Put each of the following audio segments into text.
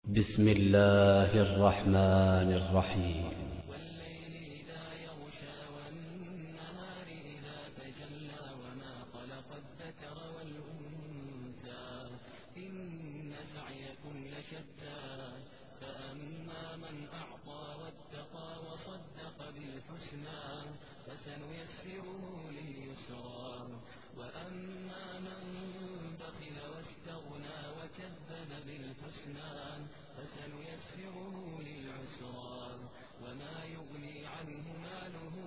بسم الله الرحمن الرحيم والليل إذا يغشى والنهار إذا تجلى وما خلق الذكر والأنثى إن سعيكم لشتى فأما من أعطى واتقى وصدق بالحسنى فسنيسره لليسرى وأما من بخل واستغنى وكذب بالحسنى فسنيسره للعسرى وما يغني عنه ماله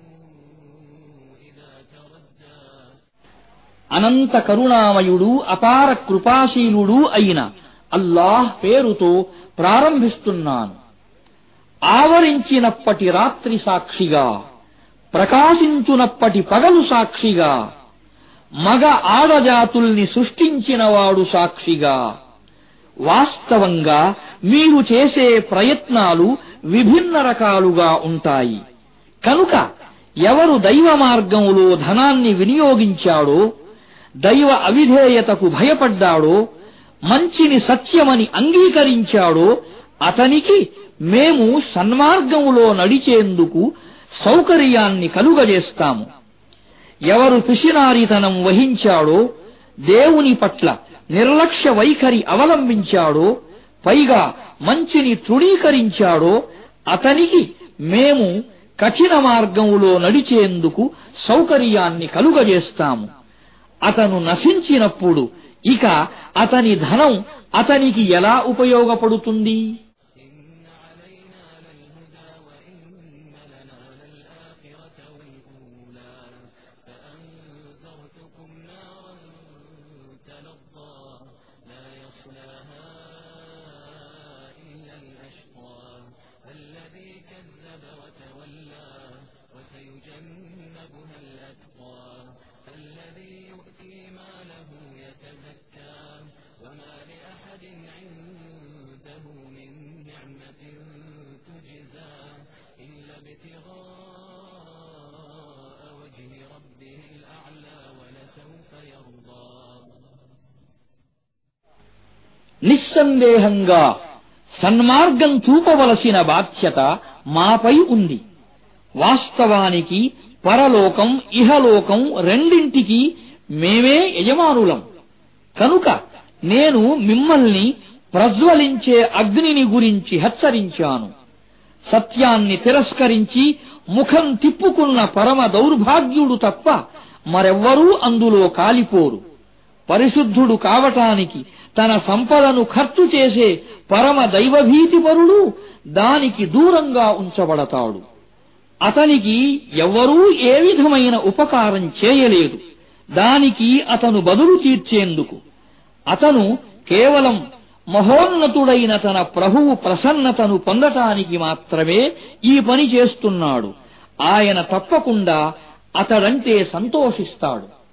إذا تردى అనంత కరుణామయుడు అపార కృపాశీలుడు అయిన అల్లాహ్ పేరుతో ప్రారంభిస్తున్నాను ఆవరించినప్పటి రాత్రి సాక్షిగా ప్రకాశించునప్పటి పగలు సాక్షిగా మగ ఆడజాతుల్ని సృష్టించినవాడు సాక్షిగా వాస్తవంగా మీరు చేసే ప్రయత్నాలు విభిన్న రకాలుగా ఉంటాయి కనుక ఎవరు దైవ మార్గంలో ధనాన్ని వినియోగించాడో దైవ అవిధేయతకు భయపడ్డాడో మంచిని సత్యమని అంగీకరించాడో అతనికి మేము సన్మార్గములో నడిచేందుకు సౌకర్యాన్ని కలుగజేస్తాము ఎవరు పిసినారితనం వహించాడో దేవుని పట్ల నిర్లక్ష్య వైఖరి అవలంబించాడో పైగా మంచిని తృణీకరించాడో అతనికి మేము కఠిన మార్గములో నడిచేందుకు సౌకర్యాన్ని కలుగజేస్తాము అతను నశించినప్పుడు ఇక అతని ధనం అతనికి ఎలా ఉపయోగపడుతుంది إن علينا للهدى وإن لنا للآخرة والأولى فأنذرتكم نارا تلظى لا يصلاها إلا الأشقى الذي كذب وتولى وسيجنبها الأتقى الذي يؤتي ماله يتزكى وما لأحد عنده من نعمة تجزى إلا ابتغاء وجه ربه الأعلى ولسوف يرضى నిస్సందేహంగా సన్మార్గం చూపవలసిన బాధ్యత మాపై ఉంది వాస్తవానికి పరలోకం ఇహలోకం రెండింటికి మేమే యజమానులం కనుక నేను మిమ్మల్ని ప్రజ్వలించే అగ్నిని గురించి హెచ్చరించాను సత్యాన్ని తిరస్కరించి ముఖం తిప్పుకున్న పరమ దౌర్భాగ్యుడు తప్ప మరెవ్వరూ అందులో కాలిపోరు పరిశుద్ధుడు కావటానికి తన సంపదను ఖర్చు చేసే పరమ దైవభీతిపరుడు దానికి దూరంగా ఉంచబడతాడు అతనికి ఎవ్వరూ ఏ విధమైన ఉపకారం చేయలేదు దానికి అతను బదులు తీర్చేందుకు అతను కేవలం మహోన్నతుడైన తన ప్రభువు ప్రసన్నతను పొందటానికి మాత్రమే ఈ పని చేస్తున్నాడు ఆయన తప్పకుండా అతడంటే సంతోషిస్తాడు